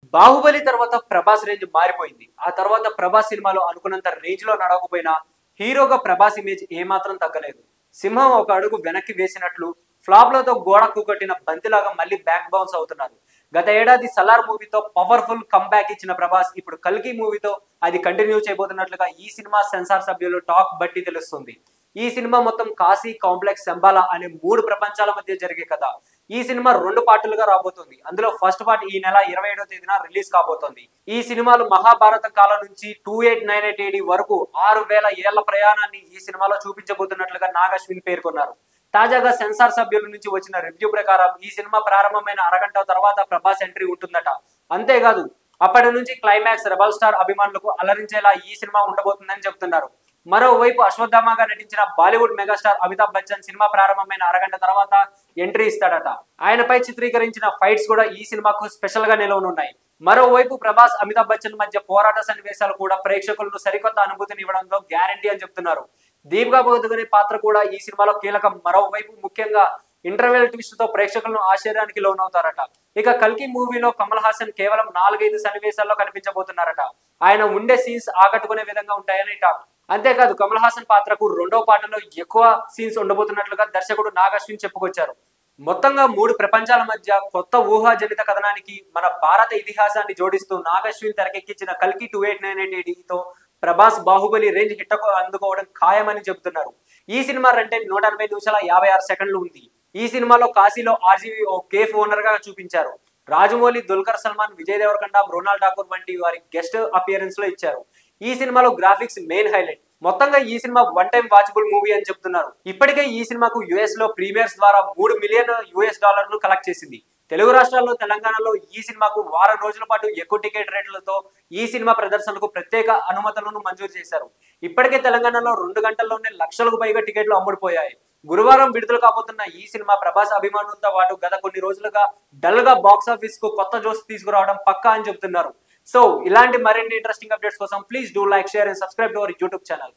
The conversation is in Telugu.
బాహుబలి తర్వాత ప్రభాస్ రేంజ్ మారిపోయింది ఆ తర్వాత ప్రభాస్ సినిమాలో అనుకున్నంత రేంజ్ లో నడవకపోయినా హీరోగా ప్రభాస్ ఇమేజ్ ఏమాత్రం తగ్గలేదు సింహం ఒక అడుగు వెనక్కి వేసినట్లు ఫ్లాప్లతో గోడకు కొట్టిన బంతిలాగా మళ్ళీ బ్యాక్ బౌన్స్ అవుతున్నారు గత ఏడాది సలార్ మూవీతో పవర్ఫుల్ కంబ్యాక్ ఇచ్చిన ప్రభాస్ ఇప్పుడు కల్కి మూవీతో అది కంటిన్యూ చేయబోతున్నట్లుగా ఈ సినిమా సెన్సార్ సభ్యులు టాక్ బట్టి తెలుస్తుంది ఈ సినిమా మొత్తం కాశీ కాంప్లెక్స్ శంబాలా అనే మూడు ప్రపంచాల మధ్య జరిగే కథ ఈ సినిమా రెండు పార్టులుగా రాబోతుంది అందులో ఫస్ట్ పార్ట్ ఈ నెల ఇరవై ఏడో తేదీన రిలీజ్ కాబోతోంది ఈ సినిమాలు మహాభారత కాలం నుంచి two eight nine eight AD వరకు ఆరు వేల ఏళ్ల ప్రయాణాన్ని ఈ సినిమాలో చూపించబోతున్నట్లుగా నాగశ్విన్ పేర్కొన్నారు తాజాగా సెన్సార్ సభ్యుల నుంచి వచ్చిన రివ్యూ ప్రకారం ఈ సినిమా ప్రారంభమైన అరగంట తర్వాత ప్రభాస్ ఎంట్రీ ఉంటుందట అంతేకాదు అప్పటి నుంచి క్లైమాక్స్ రెబల్ స్టార్ అభిమానులకు అలరించేలా ఈ సినిమా ఉండబోతుందని చెబుతున్నారు మరోవైపు అశ్వత్థామగా నటించిన బాలీవుడ్ మెగాస్టార్ అమితాబ్ బచ్చన్ సినిమా ప్రారంభమైన అరగంట తర్వాత ఎంట్రీ ఇస్తాడట ఆయనపై చిత్రీకరించిన ఫైట్స్ కూడా ఈ సినిమాకు స్పెషల్ గా నిలవనున్నాయి మరోవైపు ప్రభాస్ అమితాబ్ బచ్చన్ మధ్య పోరాట సన్నివేశాలు కూడా ప్రేక్షకులను సరికొత్త అనుభూతిని ఇవ్వడంలో గ్యారంటీ అని చెప్తున్నారు దీపికా పదుకునే పాత్ర కూడా ఈ సినిమాలో కీలకం మరోవైపు ముఖ్యంగా ఇంటర్వెల్ ట్విస్ట్ తో ప్రేక్షకులను ఆశ్చర్యానికి లోనవుతారట ఇక కల్కి మూవీలో కమల్ హాసన్ కేవలం నాలుగైదు సన్నివేశాల్లో కనిపించబోతున్నారట ఆయన ఉండే సీన్స్ ఆకట్టుకునే విధంగా ఉంటాయని టాక్ అంతేకాదు కమల్ హాసన్ పాత్రకు రెండో పాటలో ఎక్కువ సీన్స్ ఉండబోతున్నట్లుగా దర్శకుడు నాగశ్విన్ చెప్పుకొచ్చారు మొత్తంగా మూడు ప్రపంచాల మధ్య కొత్త ఊహాజనిత కథనానికి మన భారత ఇతిహాసాన్ని జోడిస్తూ నాగశ్విన్ తెరకెక్కించిన కల్కి టూ ఎయిట్ నైన్ ఎయిట్ తో ప్రభాస్ బాహుబలి రేంజ్ హిట్ అందుకోవడం ఖాయమని చెబుతున్నారు ఈ సినిమా రంటే నూట ఎనభై నిమిషాల యాభై ఆరు సెకండ్లు ఉంది ఈ సినిమాలో కాశీలో ఆర్జీవి ఓ కేఫ్ ఓనర్ గా చూపించారు రాజమౌళి దుల్కర్ సల్మాన్ విజయ్ దేవరకొండ మృణాల్ ఠాకూర్ వంటి వారి గెస్ట్ అపియరెన్స్ లో ఇచ్చారు ఈ సినిమాలో గ్రాఫిక్స్ మెయిన్ హైలైట్ మొత్తంగా ఈ సినిమా వన్ టైం వాచబుల్ మూవీ అని చెప్తున్నారు ఇప్పటికే ఈ సినిమాకు యుఎస్ లో ప్రీమియర్స్ ద్వారా మూడు మిలియన్ యుఎస్ డాలర్లు కలెక్ట్ చేసింది తెలుగు రాష్ట్రాల్లో తెలంగాణలో ఈ సినిమాకు వారం రోజుల పాటు ఎక్కువ టికెట్ రేట్లతో ఈ సినిమా ప్రదర్శనకు ప్రత్యేక అనుమతులను మంజూరు చేశారు ఇప్పటికే తెలంగాణలో రెండు గంటల్లోనే లక్షలకు పైగా టికెట్లు అమ్ముడుపోయాయి గురువారం విడుదల కాబోతున్న ఈ సినిమా ప్రభాస్ అభిమానులతో పాటు గత కొన్ని రోజులుగా డల్ గా బాక్స్ ఆఫీస్ కు కొత్త జోస్ తీసుకురావడం పక్కా అని చెబుతున్నారు సో ఇలాంటి మరిన్ని ఇంట్రెస్టింగ్ అప్డేట్స్ కోసం please do like share and subscribe to our YouTube channel